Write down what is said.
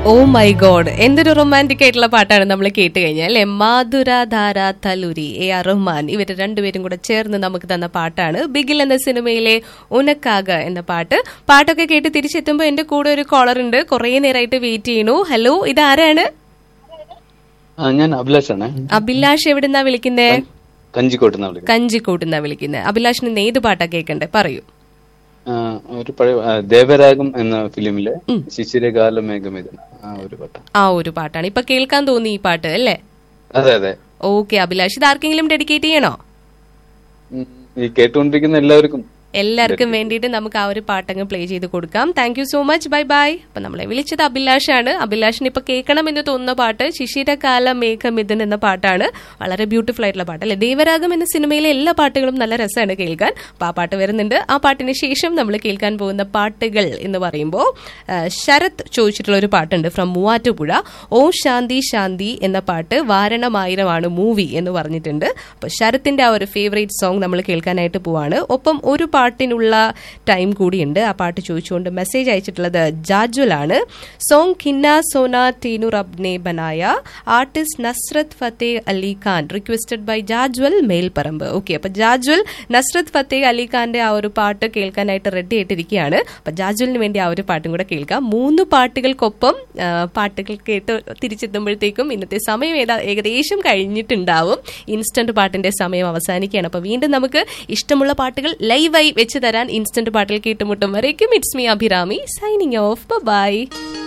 oh my God എന്തൊരു romantic ആയിട്ടുള്ള പാട്ടാണ് നമ്മൾ കേട്ട് കഴിഞ്ഞാൽ അല്ലെ മാധുര ധാര തലുരി എ ആർ റഹ്മാൻ ഇവർ രണ്ടുപേരും കൂടെ ചേർന്ന് നമുക്ക് തന്ന പാട്ടാണ് ബിഗിൽ എന്ന സിനിമയിലെ ഉനക്കാക എന്ന പാട്ട് പാട്ടൊക്കെ കേട്ട് തിരിച്ചെത്തുമ്പോൾ എന്റെ കൂടെ ഒരു കോളർ ഉണ്ട് കുറെ നേരമായിട്ട് വെയിറ്റ് ചെയ്യണു ഹലോ ഇതാരാണ് ആ ഞാൻ അഭിലാഷാണ് അഭിലാഷ് എവിടുന്നാ വിളിക്കുന്നേ കഞ്ചിക്കോട്ട് നിന്ന് വിളിക്കുന്നത് കഞ്ചിക്കോട്ടുന്നാ വിളിക്കുന്നത് അഭിലാഷിന് ഇന്ന് ഏത് പാട്ടാ കേൾക്കണ്ടേ പറയൂ ആ, ഒരു പഴയ ആ, ദേവരാഗം എന്ന ഫിലിമിലെ ശിശിരകാല മേഘമിതൻ ആ ഒരു പാട്ട ആ ഒരു പാട്ടാണ് ഇപ്പൊ കേൾക്കാൻ തോന്നി ഈ പാട്ട് അല്ലേ അതെ അതെ ഓക്കെ അഭിലാഷ് ഇത് ആർക്കെങ്കിലും ഡെഡിക്കേറ്റ് ചെയ്യണോ ഉം, ഈ കേട്ടുകൊണ്ടിരിക്കുന്ന എല്ലാവർക്കും എല്ലാവർക്കും വേണ്ടിയിട്ട് നമുക്ക് ആ ഒരു പാട്ടങ്ങ് പ്ലേ ചെയ്ത് കൊടുക്കാം thank you so much bye bye അപ്പൊ നമ്മളെ വിളിച്ചത് അഭിലാഷാണ് അഭിലാഷിന് ഇപ്പൊ കേൾക്കണം എന്ന് തോന്നുന്ന പാട്ട് ശിശിരകാല മേഘമിഥുൻ എന്ന പാട്ടാണ് വളരെ ബ്യൂട്ടിഫുൾ ആയിട്ടുള്ള പാട്ട് അല്ലെ ദേവരാഗം എന്ന സിനിമയിലെ എല്ലാ പാട്ടുകളും നല്ല രസമാണ് കേൾക്കാൻ അപ്പൊ ആ പാട്ട് വരുന്നുണ്ട് ആ പാട്ടിന് ശേഷം നമ്മൾ കേൾക്കാൻ പോകുന്ന പാട്ടുകൾ എന്ന് പറയുമ്പോൾ ആ, ശരത് ചോദിച്ചിട്ടുള്ള ഒരു പാട്ടുണ്ട് ഫ്രം മൂവാറ്റുപുഴ ഓ ശാന്തി ശാന്തി എന്ന പാട്ട് വാരണമായിരമാണ് മൂവി എന്ന് പറഞ്ഞിട്ടുണ്ട് അപ്പൊ ശരത്തിന്റെ ആ ഒരു ഫേവറേറ്റ് സോങ് നമ്മൾ കേൾക്കാനായിട്ട് പോവാണ് ഒപ്പം ഒരു പാട്ടിനുള്ള ടൈം കൂടിയുണ്ട് ആ പാട്ട് ചോദിച്ചുകൊണ്ട് മെസ്സേജ് അയച്ചിട്ടുള്ളത് ജാജ്വൽ ആണ് song Kinna Sona Tenu Rabne Banaya artist Nusrat Fateh Ali Khan requested by Jajwal Melparamba okay അപ്പൊ ജാജ്വൽ നസ്രത് ഫത്തേ അലി ഖാന്റെ ആ ഒരു പാട്ട് കേൾക്കാനായിട്ട് റെഡി ആയിട്ടിരിക്കുകയാണ് അപ്പൊ ജാജ്വലിന് വേണ്ടി ആ ഒരു പാട്ടും കൂടെ കേൾക്കാം മൂന്ന് പാട്ടുകൾക്കൊപ്പം ആ, പാട്ടുകൾ കേട്ട് തിരിച്ചെത്തുമ്പോഴത്തേക്കും ഇന്നത്തെ സമയം ഏതാ ഏകദേശം കഴിഞ്ഞിട്ടുണ്ടാവും ഇൻസ്റ്റന്റ് പാട്ടിന്റെ സമയം അവസാനിക്കുകയാണ് അപ്പൊ വീണ്ടും നമുക്ക് ഇഷ്ടമുള്ള പാട്ടുകൾ ലൈവായി വെച്ച് തരാൻ ഇൻസ്റ്റന്റ് പാട്ടിൽ കേട്ടുമുട്ടും വരേക്കും it's me Abhirami signing off by